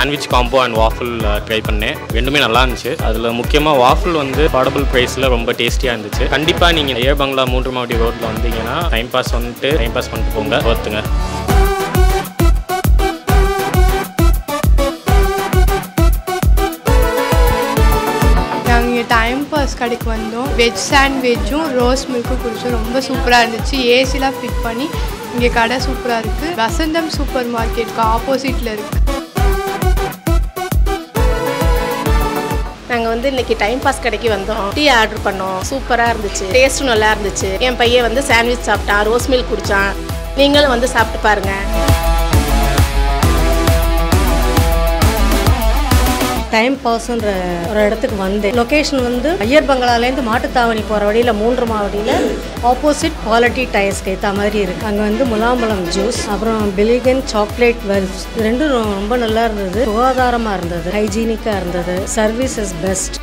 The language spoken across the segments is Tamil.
sandwich combo and waffle try பண்ணேன் ரெண்டுமே நல்லா இருந்துச்சு அதில் முக்கியமாக வாஃபிள் வந்து அஃபோர்டபுள் ப்ரைஸில் ரொம்ப டேஸ்டியாக இருந்துச்சு கண்டிப்பாக நீங்கள் ஏர் பங்களா மூன்று மாவட்டி ரோட்டில் வந்தீங்கன்னா டைம் பாஸ் வந்துட்டு டைம் பாஸ் பண்ணிட்டு போங்க ஒருத்துங்க நாங்கள் இங்கே டைம் பாஸ் கடைக்கு வந்தோம் வெஜ் சாண்ட்விச்சும் ரோஸ் மில்க்கும் குடிச்சோம் ரொம்ப சூப்பராக இருந்துச்சு ஏசிலாம் ஃபிட் பண்ணி இங்கே கடை சூப்பராக இருக்குது வசந்தம் சூப்பர் மார்க்கெட்டுக்கு ஆப்போசிட்டில் இருக்குது நாங்கள் வந்து இன்னைக்கு டைம் பாஸ் கடைக்கு வந்தோம் டீ ஆர்டர் பண்ணோம் சூப்பராக இருந்துச்சு டேஸ்ட்டும் நல்லா இருந்துச்சு என் பையன் வந்து சாண்ட்விச் சாப்பிட்டான் ரோஸ் மில்க் குடித்தான் நீங்களும் வந்து சாப்பிட்டு பாருங்கள் டைம் பாஸ்ன்ற ஒரு இடத்துக்கு வந்தேன் லொக்கேஷன் வந்து ஐயர் பங்களாலேருந்து மாட்டுத்தாவணி போகிற வழியில் மூன்று மாவடியில் ஆப்போசிட் குவாலிட்டி டயர்ஸ்க்கு ஏற்ற மாதிரி இருக்குது அங்கே வந்து முலாம்பழம் ஜூஸ் அப்புறம் பிலிகன் சாக்லேட் வெல்ஸ் இது ரெண்டும் ரொ- ரொம்ப நல்லா இருந்தது சுகாதாரமாக இருந்தது ஹைஜீனிக்காக இருந்தது சர்வீஸ் இஸ் பெஸ்ட்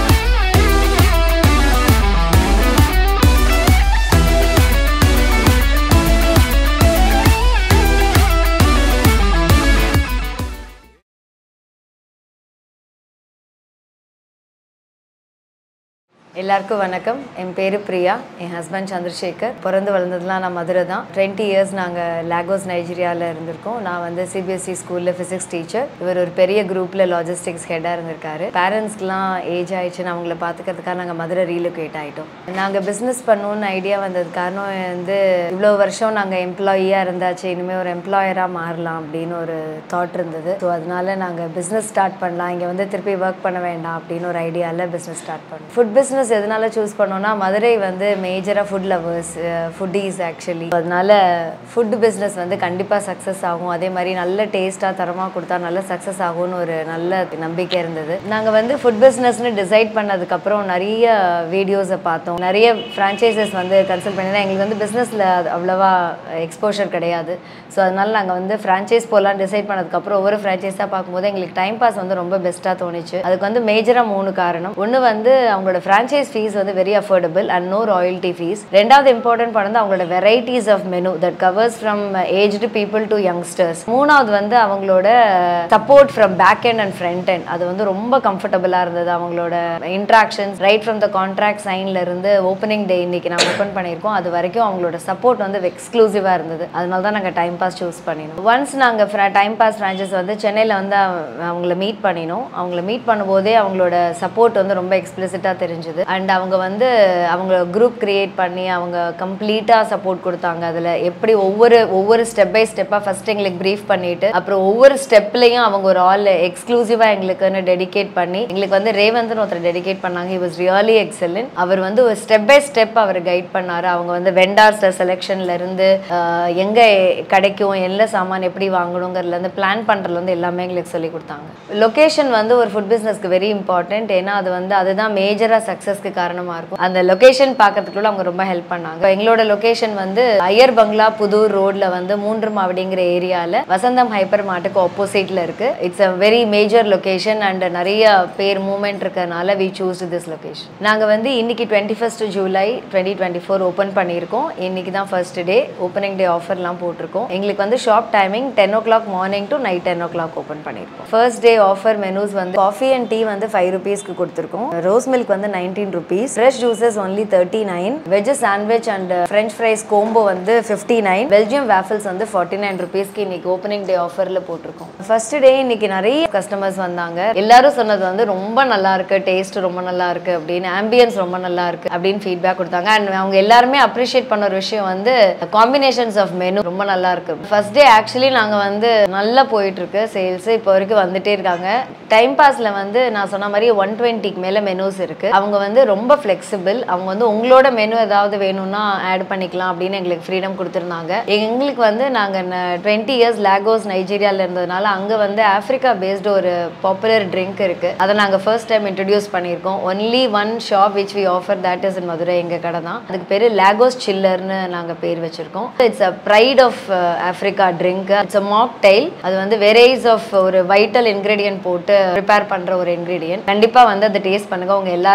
எல்லாருக்கும் வணக்கம் என் பேர் பிரியா என் ஹஸ்பண்ட் சந்திரசேகர் பிறந்து வளர்ந்ததுலாம் நான் மதுரை தான் டுவெண்ட்டி இயர்ஸ் நாங்கள் லாகோஸ் நைஜீரியாவில் இருந்திருக்கோம் நான் வந்து சிபிஎஸ்சி ஸ்கூலில் ஃபிசிக்ஸ் டீச்சர் இவர் ஒரு பெரிய குரூப்பில் லாஜிஸ்டிக்ஸ் ஹெட்டாக இருந்திருக்காரு பேரண்ட்ஸ்க்குலாம் ஏஜ் ஆயிடுச்சுன்னு அவங்கள பார்த்துக்கிறதுக்காக நாங்கள் மதுரை ரீலோகேட் ஆகிட்டோம் நாங்கள் பிஸ்னஸ் பண்ணணும்னு ஐடியா வந்தது காரணம் வந்து இவ்வளோ வருஷம் நாங்கள் எம்ப்ளாயியாக இருந்தாச்சு இனிமேல் ஒரு எம்ப்ளாயராக மாறலாம் அப்படின்னு ஒரு தாட் இருந்தது ஸோ அதனால நாங்கள் பிஸ்னஸ் ஸ்டார்ட் பண்ணலாம் இங்கே வந்து திருப்பி ஒர்க் பண்ண வேண்டாம் அப்படின்னு ஒரு ஐடியாவில் பிஸ்னஸ் ஸ்டார்ட் பண்ணோம் ஃபுட் பிஸ்னஸ் எதனால சூஸ் பண்ணோம்னா மதுரை வந்து மேஜராக ஃபுட் லவர்ஸ் ஃபுட்டீஸ் ஆக்சுவலி அதனால ஃபுட் பிஸ்னஸ் வந்து கண்டிப்பாக சக்ஸஸ் ஆகும் அதே மாதிரி நல்ல டேஸ்ட்டாக தரமாக கொடுத்தா நல்ல சக்ஸஸ் ஆகும்னு ஒரு நல்ல நம்பிக்கை இருந்தது நாங்கள் வந்து ஃபுட் பிஸ்னஸ்னு டிசைட் பண்ணதுக்கப்புறம் நிறைய வீடியோஸை பார்த்தோம் நிறைய ஃப்ரான்ச்சைசஸ் வந்து கன்சல்ட் பண்ணி எங்களுக்கு வந்து பிஸ்னஸில் அவ்வளோவா எக்ஸ்போஷர் கிடையாது ஸோ அதனால நாங்கள் வந்து ஃப்ரான்ச்சைஸ் போகலாம் டிசைட் பண்ணதுக்கப்புறம் ஒவ்வொரு ஃப்ரான்ச்சைஸாக பார்க்கும்போது எங்களுக்கு டைம் பாஸ் வந்து ரொம்ப பெஸ்ட்டாக தோணுச்சு அதுக்கு வந்து மேஜராக மூணு காரணம் ஒன்று வந்து அவங்களோட ஃப்ரான்ச்சைஸ் ஃபீஸ் வந்து very affordable and no royalty fee ரெண்டாவது இம்பார்ட்டன்ட் பாடம் வந்து அவங்களோட varieties of menu that covers from aged people to youngsters மூணாவது வந்து அவங்களோட support from back end and front end அது வந்து ரொம்ப கம்ஃபர்டபுளாக இருந்தது அவங்களோட interactions right from the contract சைன்ல இருந்து ஓப்பனிங் டே இன்னைக்கு நாங்கள் ஓப்பன் பண்ணியிருக்கோம் அது வரைக்கும் அவங்களோட சப்போர்ட் வந்து எக்ஸ்க்ளூசிவாக இருந்தது அதனால தான் நாங்கள் டைம் பாஸ் சூஸ் பண்ணினோம் ஒன்ஸ் நாங்கள் டைம் பாஸ் ஃப்ரான்ச்சைஸ் வந்து சென்னையில் வந்து அவ- அவங்கள மீட் பண்ணினோம் அவங்கள மீட் பண்ணும்போதே அவங்களோட சப்போர்ட் வந்து ரொம்ப எக்ஸ்பிளிசிட்டாக தெரிஞ்சுது அண்ட் அவங்க வந்து அவங்க குரூப் கிரியேட் பண்ணி அவங்க கம்ப்ளீட்டாக சப்போர்ட் கொடுத்தாங்க அதில் எப்படி ஒவ்வொரு ஒவ்வொரு ஸ்டெப் பை ஸ்டெப்பாக ஃபஸ்ட் எங்களுக்கு ப்ரீஃப் பண்ணிட்டு அப்புறம் ஒவ்வொரு ஸ்டெப்லையும் அவங்க ஒரு ஆள் எக்ஸ்க்ளூசிவாக எங்களுக்குன்னு டெடிகேட் பண்ணி எங்களுக்கு வந்து ரேவந்த்னு ஒருத்தர் டெடிகேட் பண்ணாங்க ஹி வாஸ் ரியலி எக்ஸலன்ட் அவர் வந்து ஒரு ஸ்டெப் பை ஸ்டெப் அவர் கைட் பண்ணாரு அவங்க வந்து வெண்டார்ஸ் செலெக்ஷன்ல இருந்து ஆஹ், எங்க கிடைக்கும் எல்லா சாமான் எப்படி வாங்கணுங்கிறதுல இருந்து பிளான் பண்றதுல இருந்து எல்லாமே எங்களுக்கு சொல்லி கொடுத்தாங்க லொகேஷன் வந்து ஒரு ஃபுட் பிஸ்னஸ்க்கு வெரி இம்பார்ட்டன்ட் ஏன்னா அது வந்து அதுதான் மேஜரா சக்ஸஸ்க்கு காரணமா இருக்கும் அந்த லொகேஷன் பார்க்கறதுக்குள்ள அவங்க ரொம்ப ஹெல்ப் பண்ணாங்க இப்ப எங்களோட லொகேஷன் வந்து ஐயர் பங்களா புதூர் ரோட்ல வந்து மூன்று மாவடிங்கிற ஏரியால வசந்தம் ஹைப்பர் மார்ட்டுக்கு ஆப்போசிட்ல இருக்கு it's a very major location and நிறைய பேர் மூவ்மெண்ட் இருக்கறனால வி சூஸ் திஸ் லொகேஷன் நாங்க வந்து இன்னைக்கு twenty first July twenty twenty four open பண்ணியிருக்கோம் இன்னைக்கு தான் ஃபர்ஸ்ட் டே ஓப்பனிங் டே ஆஃபர்லாம் போட்டிருக்கோம் எங்களுக்கு வந்து shop timing ten o'clock morning to night ten o'clock open பண்ணியிருக்கோம் ஃபர்ஸ்ட் டே ஆஃபர் மெனூஸ் வந்து காஃபி அண்ட் டீ வந்து ஃபைவ் ருபீஸ்க்கு கொடுத்துருக்கோம் ரோஸ் மில்க் வந்து nineteen rupees fresh juices only thirty nine veg sandwich and french fries combo வந்து ஃபிஃப்டி நைன் பெல்ஜியம் வேஃபிள்ஸ் வந்து ஃபார்ட்டி நைன் ருபீஸ்க்கு இன்னைக்கு ஓப்பனிங் டே ஆஃபரில் போட்டிருக்கோம் ஃபர்ஸ்ட் டே இன்னைக்கு நிறைய கஸ்டமர்ஸ் வந்தாங்க எல்லாரும் சொன்னது வந்து ரொம்ப நல்லா இருக்கு டேஸ்ட் ரொம்ப நல்லா இருக்கு அப்படின்னு ஆம்பியன்ஸ் ரொம்ப நல்லா இருக்கு அப்படின்னு ஃபீட்பேக் கொடுத்தாங்க அண்ட் அவங்க எல்லாருமே அப்ரிஷியேட் பண்ண ஒரு விஷயம் வந்து காம்பினேஷன்ஸ் ஆஃப் மெனு ரொம்ப நல்லா இருக்கு ஃபர்ஸ்ட் டே ஆக்சுவலி நாங்கள் வந்து நல்லா போயிட்டு இருக்கு சேல்ஸ் இப்போ வரைக்கும் வந்துட்டே இருக்காங்க டைம் பாஸ்ல வந்து நான் சொன்ன மாதிரி ஒன் டுவெண்ட்டிக்கு மேலே மெனூஸ் இருக்கு அவங்க வந்து ரொம்ப ஃப்ளெக்சிபிள் அவங்க வந்து உங்களோட மெனு ஏதாவது வேணும்னா ஆட் பண்ணிக்கலாம் அப்படின்னு எங்களுக்கு ஃப்ரீடம் கொடுத்துருந்தாங்க எங்களுக்கு வந்து நாங்கள் டுவெண்ட்டி இயர்ஸ் லாகோஸ் நைஜீரியாவில் இருந்ததுனால அங்கே வந்து ஆஃப்ரிக்கா பேஸ்டு ஒரு பாப்புலர் ட்ரிங்க் இருக்கு அதை நாங்கள் ஃபர்ஸ்ட் டைம் இன்ட்ரடியூஸ் பண்ணியிருக்கோம் only one shop which we offer that is in Madurai எங்கள் கடை தான் அதுக்கு பேர் லாகோஸ் சில்லர்னு நாங்கள் பேர் வச்சிருக்கோம் it's a pride of Africa drink it's a mocktail அது வந்து வெரைஸ் ஆஃப் ஒரு வைட்டல் இன்க்ரீடியன்ட் போட்டு ப்ரிப்பேர் பண்ணுற ஒரு இன்க்ரீடியன்ட் கண்டிப்பாக வந்து அதை டேஸ்ட் பண்ணுங்க உங்க எல்லாருக்கும் பிடிக்கும்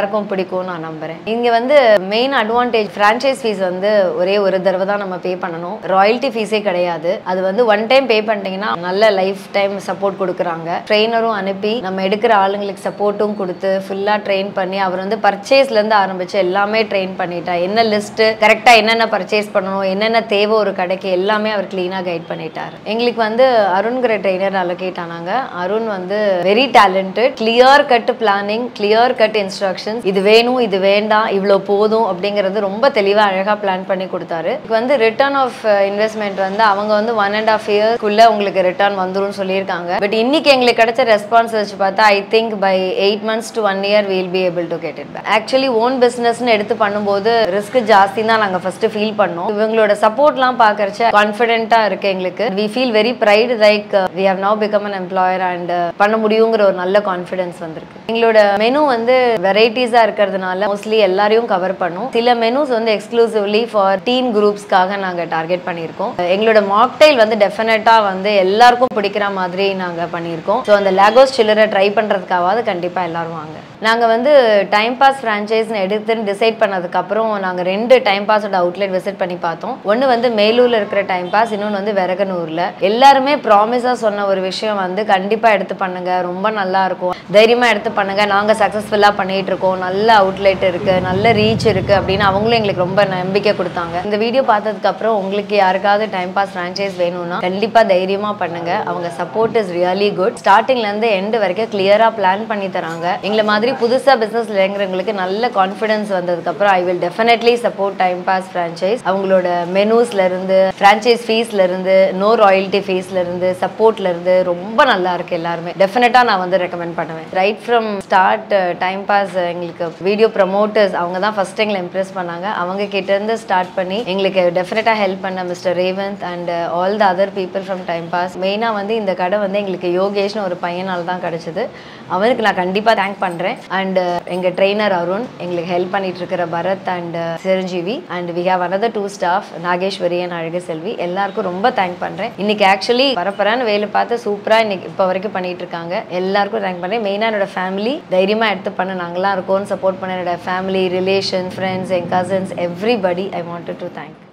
பிடிக்கும் நான் நம்புறேன் இங்க வந்து மெயின் அட்வான்டேஜ் ஃப்ரான்ச்சைஸ் ஃபீஸ் வந்து ஒரே ஒரு தடவை தான் நம்ம பே பண்ணணும் ராயல்ட்டி ஃபீஸே கிடையாது அது வந்து ஒன் டைம் பே பண்ணிட்டீங்கன்னா நல்ல லைஃப் டைம் சப்போர்ட் கொடுக்குறாங்க ட்ரெயினரும் அனுப்பி நம்ம எடுக்கிற ஆளுங்களுக்கு சப்போர்ட்டும் கொடுத்து ஃபுல்லாக ட்ரெயின் பண்ணி அவர் வந்து பர்ச்சேஸ்லேருந்து ஆரம்பிச்சு எல்லாமே ட்ரெயின் பண்ணிட்டா என்ன லிஸ்ட்டு கரெக்டாக என்னென்ன பர்ச்சேஸ் பண்ணணும் என்னென்ன தேவை ஒரு கடைக்கு எல்லாமே அவர் க்ளீனாக கைட் பண்ணிட்டார் எங்களுக்கு வந்து அருண்கிற ட்ரெயினர் அலோகேட் ஆனாங்க அருண் வந்து very talented clear cut planning clear cut instructions இது வேணும் இது வேண்டாம் இவ்வளோ போதும் அப்படிங்கிறது ரொம்ப தெளிவாக அழகாக பிளான் பண்ணி கொடுத்தாரு இதுக்கு வந்து ரிட்டர்ன் ஆஃப் இன்வெஸ்ட்மெண்ட் வந்து அவங்க வந்து ஒன் அண்ட் ஆஃப் இயர்க்குள்ளே உங்களுக்கு ரிட்டர்ன் வந்துரும்னு சொல்லியிருக்காங்க பட் இன்னைக்கு எங்களுக்கு கிடைச்ச ரெஸ்பான்ஸ் வச்சு பார்த்தா I think by eight months to one year will be able to get it back actually own பிஸ்னஸ்னு எடுத்து பண்ணும்போது ரிஸ்க் ஜாஸ்தி தான் நாங்கள் ஃபர்ஸ்ட் ஃபீல் பண்ணோம் இவங்களோட சப்போர்ட்லாம் பார்க்கறச்ச கான்ஃபிடென்ட்டாக இருக்கு எங்களுக்கு we feel very pride like we have now become an employer and பண்ண முடியுங்கிற ஒரு நல்ல கான்ஃபிடன்ஸ் வந்திருக்கு எங்களோட மெனு வந்து வெரைட்டிஸாக இருக்கிறதுனால மோஸ்ட்லி எல்லாரையும் கவர் பண்ணும் சில மெனுஸ் வந்து எக்ஸ்க்ளூசிவ்லி ஃபார் டீன் குரூப்ஸ்க்காக நாங்கள் டார்கெட் பண்ணியிருக்கோம் எங்களோட மாக்டைல் வந்து டெஃபினட்டாக வந்து எல்லாருக்கும் பிடிக்கிற மாதிரி நாங்கள் பண்ணியிருக்கோம் ஸோ அந்த லேகோஸ் சில்லரை ட்ரை பண்ணுறதுக்காவது கண்டிப்பாக எல்லாரும் வாங்க நாங்கள் வந்து டைம் பாஸ் ஃப்ரான்ச்சைஸ்னு எடுத்துன்னு டிசைட் பண்ணதுக்கப்புறம் நாங்கள் ரெண்டு டைம் பாஸோட அவுட்லெட் விசிட் பண்ணி பார்த்தோம் ஒன்று வந்து மேலூரில் இருக்கிற டைம் பாஸ் இன்னொன்று வந்து விறகனூரில் எல்லாருமே ப்ராமிஸாக சொன்ன ஒரு விஷயம் வந்து கண்டிப்பாக எடுத்து பண்ணுங்க ரொம்ப நல்லா இருக்கும் தைரியமாக எடுத்து பண்ணுங்க நாங்கள் சக்ஸஸ்ஃபுல்லாக பண்ணிட்டு இருக்கோம் நல்ல அவுட்லெட் இருக்கு நல்ல ரீச் இருக்கு அப்படின்னு அவங்களும் எங்களுக்கு ரொம்ப நம்பிக்கை கொடுத்தாங்க இந்த வீடியோ பார்த்ததுக்கு அப்புறம் உங்களுக்கு யாருக்காவது டைம் பாஸ் ஃப்ரான்ச்சைஸ் வேணும்னா கண்டிப்பாக தைரியமாக பண்ணுங்க அவங்க சப்போர்ட் இஸ் ரியலி குட் ஸ்டார்டிங்ல இருந்து எண்டு வரைக்கும் கிளியரா பிளான் பண்ணி தராங்க எங்களை மாதிரி புதுசா பிசினஸ் இறங்குறவங்களுக்கு நல்ல கான்ஃபிடன்ஸ் வந்ததுக்கு அப்புறம் I will definitely support time pass franchise அவங்களோட மெனூஸ்ல இருந்து ஃப்ரான்ச்சைஸ் ஃபீஸ்ல இருந்து நோ ராயல்ட்டி ஃபீஸ்ல இருந்து சப்போர்ட்ல இருந்து ரொம்ப நல்லா இருக்கு எல்லாருமே டெஃபினட்டா நான் வந்து ரெக்கமெண்ட் பண்ணுவேன் right from start time pass எங்களுக்கு வீடியோ ப்ரமோட்டர்ஸ் அவங்க தான் ஃபர்ஸ்ட் எங்களை இம்ப்ரெஸ் பண்ணாங்க அவங்க கிட்ட இருந்து ஸ்டார்ட் பண்ணி எங்களுக்கு டெஃபினட்டா ஹெல்ப் பண்ண mister Revanth and all the other people from time pass மெயினாக வந்து இந்த கடை வந்து எங்களுக்கு யோகேஷ்னு ஒரு பையனால் தான் கிடச்சிது அவனுக்கு நான் கண்டிப்பாக தேங்க் பண்ணுறேன் அண்ட் எங்கள் ட்ரெயினர் அருண் எங்களுக்கு ஹெல்ப் பண்ணிட்டு இருக்கிற Bharath and Chiranjeevi and we have another two staff Nageswari and Azhagu Selvi எல்லாருக்கும் ரொம்ப தேங்க் பண்ணுறேன் இன்னைக்கு ஆக்சுவலி பரப்பரான்னு வேலை பார்த்து சூப்பராக இன்னைக்கு இப்போ வரைக்கும் பண்ணிட்டு இருக்காங்க எல்லாருக்கும் தேங்க் பண்ணுறேன் மெயினாக என்னோட ஃபேமிலி தைரியமாக எடுத்து பண்ண நாங்களாம் இருக்கோம்னு சப்போர்ட் பண்ண என்னோட ஃபேமிலி ரிலேஷன் ஃப்ரெண்ட்ஸ் என் cousins everybody I wanted to thank